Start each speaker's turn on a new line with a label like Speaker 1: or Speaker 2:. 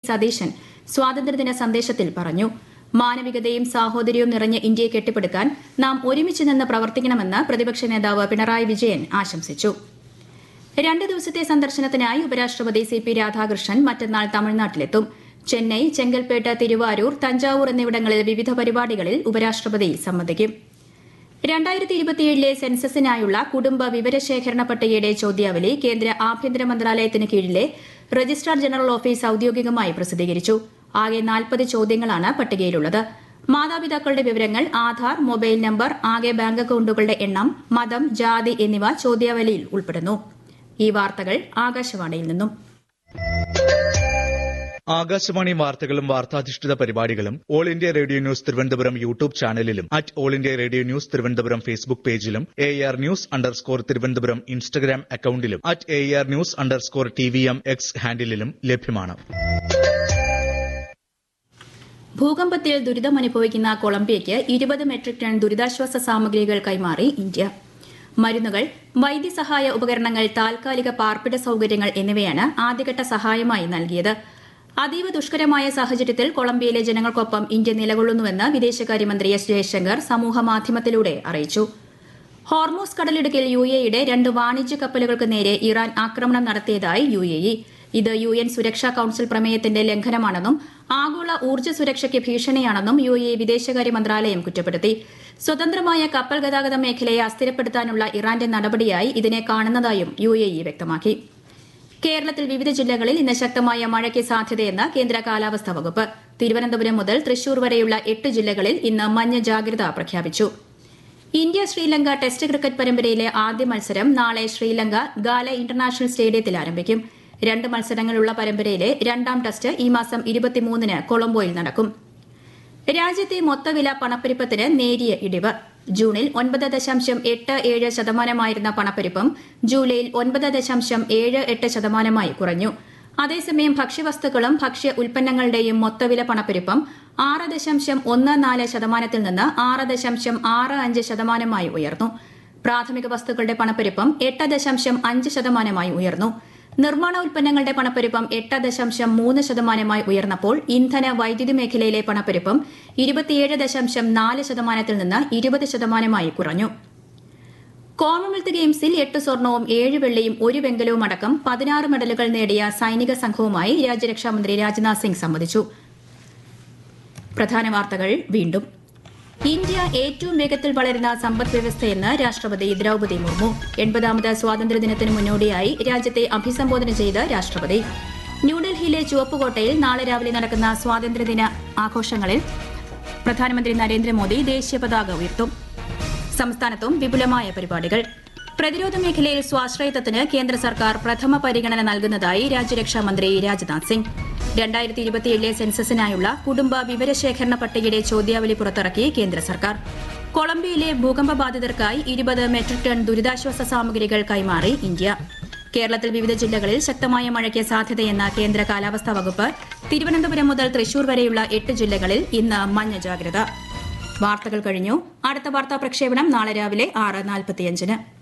Speaker 1: സതീശൻ സ്വാതന്ത്ര്യദിന സന്ദേശത്തിൽ പറഞ്ഞു മാനവികതയും സാഹോദര്യവും നിറഞ്ഞ ഇന്ത്യയെ കെട്ടിപ്പടുക്കാൻ നാം ഒരുമിച്ച് നിന്ന് പ്രവർത്തിക്കണമെന്ന് പ്രതിപക്ഷ നേതാവ് പിണറായി വിജയൻ ആശംസിച്ചു രണ്ട് ദിവസത്തെ സന്ദർശനത്തിനായി ഉപരാഷ്ട്രപതി സി പി രാധാകൃഷ്ണൻ മറ്റന്നാൾ തമിഴ്നാട്ടിലെത്തും ചെന്നൈ ചെങ്കൽപ്പേട്ട് തിരുവാരൂർ തഞ്ചാവൂർ എന്നിവിടങ്ങളിൽ വിവിധ പരിപാടികളിൽ ഉപരാഷ്ട്രപതി സംബന്ധിക്കും രണ്ടായിരത്തി ഇരുപത്തിയേഴിലെ സെൻസസിനായുള്ള കുടുംബ വിവരശേഖരണ പട്ടികയുടെ ചോദ്യാവലി കേന്ദ്ര ആഭ്യന്തര മന്ത്രാലയത്തിന് കീഴിലെ രജിസ്ട്രാർ ജനറൽ ഓഫീസ് ഔദ്യോഗികമായി പ്രസിദ്ധീകരിച്ചു ആകെ നാൽപ്പത് ചോദ്യങ്ങളാണ് പട്ടികയിലുള്ളത് മാതാപിതാക്കളുടെ വിവരങ്ങൾ ആധാർ മൊബൈൽ നമ്പർ ആകെ ബാങ്ക് അക്കൌണ്ടുകളുടെ എണ്ണം മതം ജാതി എന്നിവ ചോദ്യാവലിയിൽ ഉൾപ്പെടുന്നു ഈ വാർത്തകൾ ആകാശവാണിയിൽ നിന്നും
Speaker 2: ആകാശവാണി വാർത്തകളും വാർത്താധിഷ്ഠിത പരിപാടികളും all India radio news Thiruvananthapuram YouTube ചാനലിലും at all India radio news Thiruvananthapuram Facebook പേജിലും A R news underscore Thiruvananthapuram Instagram അക്കൌണ്ടിലും at A R news underscore T V M X ഹാൻഡിലും ലഭ്യമാണ്
Speaker 1: ഭൂകമ്പത്തിൽ ദുരിതമനുഭവിക്കുന്ന കൊളംബിയയ്ക്ക് ഇരുപത് മെട്രിക് ടൺ ദുരിതാശ്വാസ സാമഗ്രികൾ കൈമാറി ഇന്ത്യ മരുന്നുകൾ വൈദ്യസഹായ ഉപകരണങ്ങൾ താൽക്കാലിക പാർപ്പിട സൌകര്യങ്ങൾ എന്നിവയാണ് ആദ്യഘട്ട സഹായമായി നൽകിയത് അതീവ ദുഷ്കരമായ സാഹചര്യത്തിൽ കൊളംബിയയിലെ ജനങ്ങൾക്കൊപ്പം ഇന്ത്യ നിലകൊള്ളുന്നുവെന്ന് വിദേശകാര്യമന്ത്രി എസ് ജയശങ്കർ സമൂഹമാധ്യമത്തിലൂടെ അറിയിച്ചു ഹോർമൂസ് കടലിടുക്കിൽ യു എയുടെ രണ്ട് വാണിജ്യ കപ്പലുകൾക്ക് നേരെ ഇറാൻ ആക്രമണം നടത്തിയതായി യു എ ഇ ഇത് യു എൻ സുരക്ഷാ കൌൺസിൽ പ്രമേയത്തിന്റെ ലംഘനമാണെന്നും ആഗോള ഊർജ്ജ സുരക്ഷയ്ക്ക് ഭീഷണിയാണെന്നും യു എ വിദേശകാര്യ മന്ത്രാലയം കുറ്റപ്പെടുത്തി സ്വതന്ത്രമായ കപ്പൽ ഗതാഗത മേഖലയെ അസ്ഥിരപ്പെടുത്താനുള്ള ഇറാന്റെ നടപടിയായി ഇതിനെ കാണുന്നതായും യു എ ഇ വ്യക്തമാക്കി കേരളത്തിൽ വിവിധ ജില്ലകളിൽ ഇന്ന് ശക്തമായ മഴയ്ക്ക് സാധ്യതയെന്ന് കേന്ദ്ര കാലാവസ്ഥാ വകുപ്പ് തിരുവനന്തപുരം മുതൽ തൃശൂർ വരെയുള്ള എട്ട് ജില്ലകളിൽ ഇന്ന് മഞ്ഞ ജാഗ്രത പ്രഖ്യാപിച്ചു ഇന്ത്യ ശ്രീലങ്ക ടെസ്റ്റ് ക്രിക്കറ്റ് പരമ്പരയിലെ ആദ്യ മത്സരം നാളെ ശ്രീലങ്ക ഗാല ഇന്റർനാഷണൽ സ്റ്റേഡിയത്തിൽ ആരംഭിക്കും രണ്ട് മത്സരങ്ങളുള്ള പരമ്പരയിലെ രണ്ടാം ടെസ്റ്റ് ഈ മാസം ഇരുപത്തിമൂന്നിന് കൊളംബോയിൽ നടക്കും രാജ്യത്തെ മൊത്തവില പണപ്പെരുപ്പത്തിന് നേരിയ ഇടിവ് ജൂണിൽ ഒൻപത് ദശാംശം എട്ട് ഏഴ് ശതമാനമായിരുന്ന പണപ്പെരുപ്പം ജൂലൈയിൽ ഒൻപത് ദശാംശം ഏഴ് എട്ട് ശതമാനമായി കുറഞ്ഞു അതേസമയം ഭക്ഷ്യവസ്തുക്കളും ഭക്ഷ്യ ഉൽപ്പന്നങ്ങളുടെയും മൊത്തവില പണപ്പെരുപ്പം ആറ് ദശാംശം ഒന്ന് നാല് ശതമാനത്തിൽ നിന്ന് ആറ് ദശാംശം ആറ് അഞ്ച് ശതമാനമായി ഉയർന്നു പ്രാഥമിക വസ്തുക്കളുടെ പണപ്പെരുപ്പം എട്ട് ദശാംശം അഞ്ച് ശതമാനമായി ഉയർന്നു നിർമ്മാണ ഉൽപ്പന്നങ്ങളുടെ പണപ്പെരുപ്പം എട്ട് ദശാംശം മൂന്ന് ശതമാനമായി ഉയർന്നപ്പോൾ ഇന്ധന വൈദ്യുതി മേഖലയിലെ പണപ്പെരുപ്പം ഇരുപത്തിയേഴ് ദശാംശം നാല് ശതമാനത്തിൽ നിന്ന് ഇരുപത് ശതമാനമായി കുറഞ്ഞു കോമൺവെൽത്ത് ഗെയിംസിൽ എട്ട് സ്വർണവും ഏഴ് വെള്ളിയും ഒരു വെങ്കലവും അടക്കം പതിനാറ് മെഡലുകൾ നേടിയ സൈനിക സംഘവുമായി രാജ്യരക്ഷാമന്ത്രി രാജ്നാഥ് സിംഗ് സംവദിച്ചു പ്രധാന വാർത്തകൾ വീണ്ടും ഇന്ത്യ ഏറ്റവും വേഗത്തിൽ വളരുന്ന സമ്പദ് വ്യവസ്ഥയെന്ന് രാഷ്ട്രപതി ദ്രൌപതി മുർമു എൺപതാമത് സ്വാതന്ത്ര്യദിനത്തിന് മുന്നോടിയായി രാജ്യത്തെ അഭിസംബോധന ചെയ്ത് രാഷ്ട്രപതി ന്യൂഡൽഹിയിലെ ചുവപ്പുകോട്ടയിൽ നാളെ രാവിലെ നടക്കുന്ന സ്വാതന്ത്ര്യദിന ആഘോഷങ്ങളിൽ പ്രധാനമന്ത്രി നരേന്ദ്രമോദി ദേശീയ പതാക ഉയർത്തും സംസ്ഥാനത്തും വിപുലമായ പരിപാടികൾ പ്രതിരോധ മേഖലയിൽ സ്വാശ്രയത്വത്തിന് കേന്ദ്ര സർക്കാർ പ്രഥമ പരിഗണന നൽകുന്നതായി രാജ്യരക്ഷാ മന്ത്രി രാജ്നാഥ് സിംഗ് രണ്ടായിരത്തി ഇരുപത്തിയേഴിലെ സെൻസസിനായുള്ള കുടുംബ വിവരശേഖരണ പട്ടികയുടെ ചോദ്യാവലി പുറത്തിറക്കി കേന്ദ്ര സർക്കാർ കൊളംബിയയിലെ ഭൂകമ്പ ബാധിതർക്കായി ഇരുപത് മെട്രിക് ടൺ ദുരിതാശ്വാസ സാമഗ്രികൾ കൈമാറി ഇന്ത്യ കേരളത്തിൽ വിവിധ ജില്ലകളിൽ ശക്തമായ മഴയ്ക്ക് സാധ്യതയെന്ന കേന്ദ്ര കാലാവസ്ഥാ വകുപ്പ് തിരുവനന്തപുരം മുതൽ തൃശൂർ വരെയുള്ള എട്ട് ജില്ലകളിൽ ഇന്ന് മഞ്ഞ ജാഗ്രത വാർത്തകൾ കഴിഞ്ഞു അടുത്ത വാർത്താ പ്രക്ഷേപണം നാളെ രാവിലെ ആറ് നാൽപ്പത്തിയഞ്ചിന്